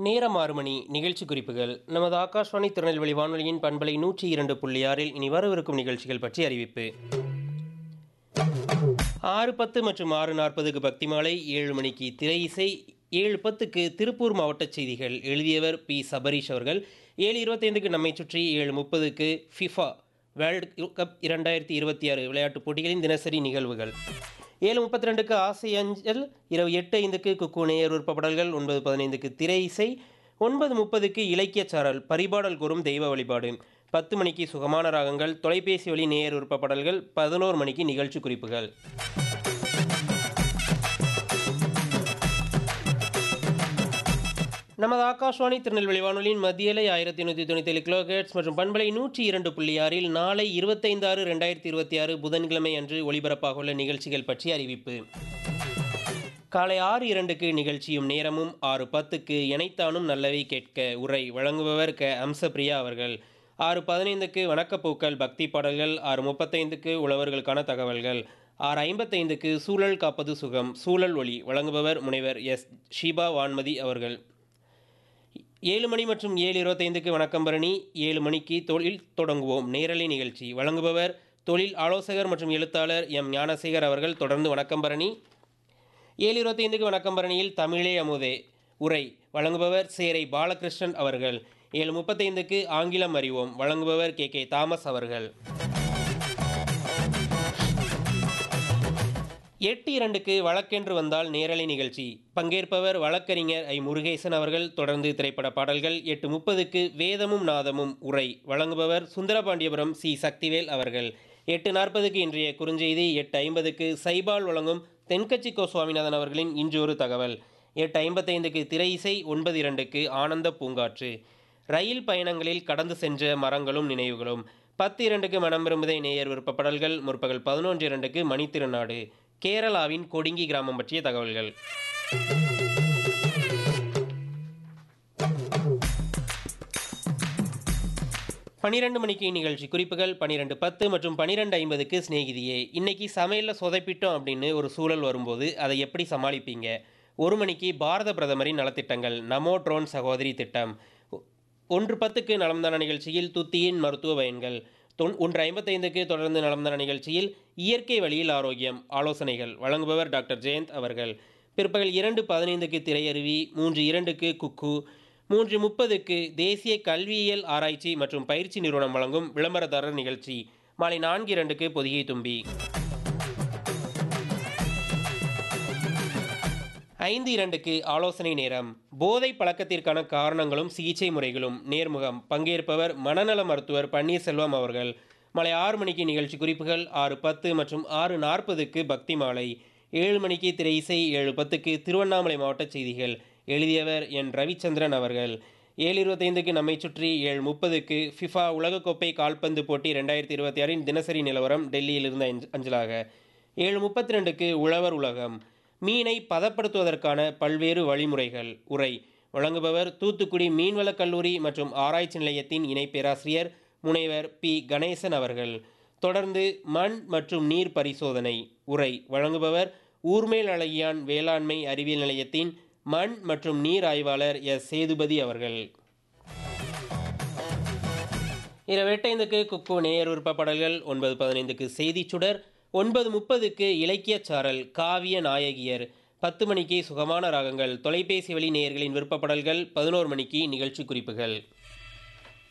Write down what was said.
நேரம் ஆறு மணி நிகழ்ச்சி குறிப்புகள் நமது ஆகாஷ்வாணி திருநெல்வேலி வானொலியின் பண்பலை நூற்றி இரண்டு புள்ளி ஆறில் இனி வரவிருக்கும் நிகழ்ச்சிகள் பற்றி அறிவிப்பு ஆறு பத்து மற்றும் ஆறு நாற்பதுக்கு பக்தி மாலை ஏழு மணிக்கு திரை இசை ஏழு பத்துக்கு திருப்பூர் மாவட்ட செய்திகள் எழுதியவர் பி சபரீஷ் அவர்கள் ஏழு இருபத்தைந்துக்கு நம்மை சுற்றி ஏழு முப்பதுக்கு ஃபிஃபா வேர்ல்டு கப் இரண்டாயிரத்தி இருபத்தி ஆறு விளையாட்டுப் போட்டிகளின் தினசரி நிகழ்வுகள் ஏழு முப்பத்தி ரெண்டுக்கு ஆசை அஞ்சல் இரவு எட்டு ஐந்துக்கு குக்கு நேயர் உறுப்படல்கள் ஒன்பது பதினைந்துக்கு திரை இசை ஒன்பது முப்பதுக்கு இலக்கியச் சாரல் பரிபாடல் கூறும் தெய்வ வழிபாடு பத்து மணிக்கு சுகமான ராகங்கள் தொலைபேசி வழி நேயர் உறுப்படல்கள் பதினோரு மணிக்கு நிகழ்ச்சி குறிப்புகள் நமது ஆகாஷ்வாணி திருநெல்வேலி வானொலியின் மத்தியலை ஆயிரத்தி நூற்றி தொண்ணூற்றி ஏழு கிலோஹெட்ஸ் மற்றும் பண்பலை நூற்றி இரண்டு புள்ளி ஆறில் நாளை இருபத்தைந்து ஆறு ரெண்டாயிரத்தி இருபத்தி ஆறு புதன்கிழமை அன்று ஒளிபரப்பாக உள்ள நிகழ்ச்சிகள் பற்றி அறிவிப்பு காலை ஆறு இரண்டுக்கு நிகழ்ச்சியும் நேரமும் ஆறு பத்துக்கு இணைத்தானும் நல்லவை கேட்க உரை வழங்குபவர் க அம்சப்பிரியா அவர்கள் ஆறு பதினைந்துக்கு வணக்கப்பூக்கள் பக்தி பாடல்கள் ஆறு முப்பத்தைந்துக்கு உழவர்களுக்கான தகவல்கள் ஆறு ஐம்பத்தைந்துக்கு சூழல் காப்பது சுகம் சூழல் ஒளி வழங்குபவர் முனைவர் எஸ் ஷீபா வான்மதி அவர்கள் ஏழு மணி மற்றும் ஏழு இருபத்தைந்துக்கு வணக்கம் பரணி ஏழு மணிக்கு தொழில் தொடங்குவோம் நேரலை நிகழ்ச்சி வழங்குபவர் தொழில் ஆலோசகர் மற்றும் எழுத்தாளர் எம் ஞானசேகர் அவர்கள் தொடர்ந்து வணக்கம் பரணி ஏழு இருபத்தைந்துக்கு வணக்கம் பரணியில் தமிழே அமுதே உரை வழங்குபவர் சேரை பாலகிருஷ்ணன் அவர்கள் ஏழு முப்பத்தைந்துக்கு ஆங்கிலம் அறிவோம் வழங்குபவர் கே கே தாமஸ் அவர்கள் எட்டு இரண்டுக்கு வழக்கென்று வந்தால் நேரலை நிகழ்ச்சி பங்கேற்பவர் வழக்கறிஞர் ஐ முருகேசன் அவர்கள் தொடர்ந்து திரைப்பட பாடல்கள் எட்டு முப்பதுக்கு வேதமும் நாதமும் உரை வழங்குபவர் சுந்தரபாண்டியபுரம் சி சக்திவேல் அவர்கள் எட்டு நாற்பதுக்கு இன்றைய குறுஞ்செய்தி எட்டு ஐம்பதுக்கு சைபால் வழங்கும் தென்கட்சி கோ சுவாமிநாதன் அவர்களின் இன்று ஒரு தகவல் எட்டு ஐம்பத்தைந்துக்கு திரை இசை ஒன்பது இரண்டுக்கு ஆனந்த பூங்காற்று ரயில் பயணங்களில் கடந்து சென்ற மரங்களும் நினைவுகளும் பத்து இரண்டுக்கு மனம் விரும்புதை நேயர் விருப்பப்படல்கள் முற்பகல் பதினொன்று இரண்டுக்கு மணித்திருநாடு கேரளாவின் கொடிங்கி கிராமம் பற்றிய தகவல்கள் பனிரெண்டு மணிக்கு நிகழ்ச்சி குறிப்புகள் பன்னிரெண்டு பத்து மற்றும் பன்னிரெண்டு ஐம்பதுக்கு சிநேகிதியே இன்னைக்கு சமையலில் சொதைப்பிட்டோம் அப்படின்னு ஒரு சூழல் வரும்போது அதை எப்படி சமாளிப்பீங்க ஒரு மணிக்கு பாரத பிரதமரின் நலத்திட்டங்கள் நமோ ட்ரோன் சகோதரி திட்டம் ஒன்று பத்துக்கு நலம்தான நிகழ்ச்சியில் துத்தியின் மருத்துவ பயன்கள் தொன் ஒன்று ஐம்பத்தைந்துக்கு தொடர்ந்து நலம்தான நிகழ்ச்சியில் இயற்கை வழியில் ஆரோக்கியம் ஆலோசனைகள் வழங்குபவர் டாக்டர் ஜெயந்த் அவர்கள் பிற்பகல் இரண்டு பதினைந்துக்கு திரையருவி மூன்று இரண்டுக்கு குக்கு மூன்று முப்பதுக்கு தேசிய கல்வியியல் ஆராய்ச்சி மற்றும் பயிற்சி நிறுவனம் வழங்கும் விளம்பரதாரர் நிகழ்ச்சி மாலை நான்கு இரண்டுக்கு பொதிகை தும்பி ஐந்து இரண்டுக்கு ஆலோசனை நேரம் போதை பழக்கத்திற்கான காரணங்களும் சிகிச்சை முறைகளும் நேர்முகம் பங்கேற்பவர் மனநல மருத்துவர் பன்னீர்செல்வம் அவர்கள் மாலை ஆறு மணிக்கு நிகழ்ச்சி குறிப்புகள் ஆறு பத்து மற்றும் ஆறு நாற்பதுக்கு பக்தி மாலை ஏழு மணிக்கு திரை இசை ஏழு பத்துக்கு திருவண்ணாமலை மாவட்ட செய்திகள் எழுதியவர் என் ரவிச்சந்திரன் அவர்கள் ஏழு இருபத்தைந்துக்கு நம்மை சுற்றி ஏழு முப்பதுக்கு ஃபிஃபா உலகக்கோப்பை கால்பந்து போட்டி ரெண்டாயிரத்தி இருபத்தி ஆறின் தினசரி நிலவரம் டெல்லியிலிருந்து அஞ்ச அஞ்சலாக ஏழு முப்பத்தி ரெண்டுக்கு உழவர் உலகம் மீனை பதப்படுத்துவதற்கான பல்வேறு வழிமுறைகள் உரை வழங்குபவர் தூத்துக்குடி மீன்வளக் கல்லூரி மற்றும் ஆராய்ச்சி நிலையத்தின் இணை பேராசிரியர் முனைவர் பி கணேசன் அவர்கள் தொடர்ந்து மண் மற்றும் நீர் பரிசோதனை உரை வழங்குபவர் ஊர்மேல் அழகியான் வேளாண்மை அறிவியல் நிலையத்தின் மண் மற்றும் நீர் ஆய்வாளர் எஸ் சேதுபதி அவர்கள் இரவு எட்டைந்துக்கு குக்கு நேயர் உறுப்பப்படல்கள் ஒன்பது பதினைந்துக்கு செய்திச் சுடர் ஒன்பது முப்பதுக்கு இலக்கியச் சாரல் காவிய நாயகியர் பத்து மணிக்கு சுகமான ராகங்கள் தொலைபேசி வழி நேயர்களின் விருப்பப்படல்கள் பதினோரு மணிக்கு நிகழ்ச்சி குறிப்புகள்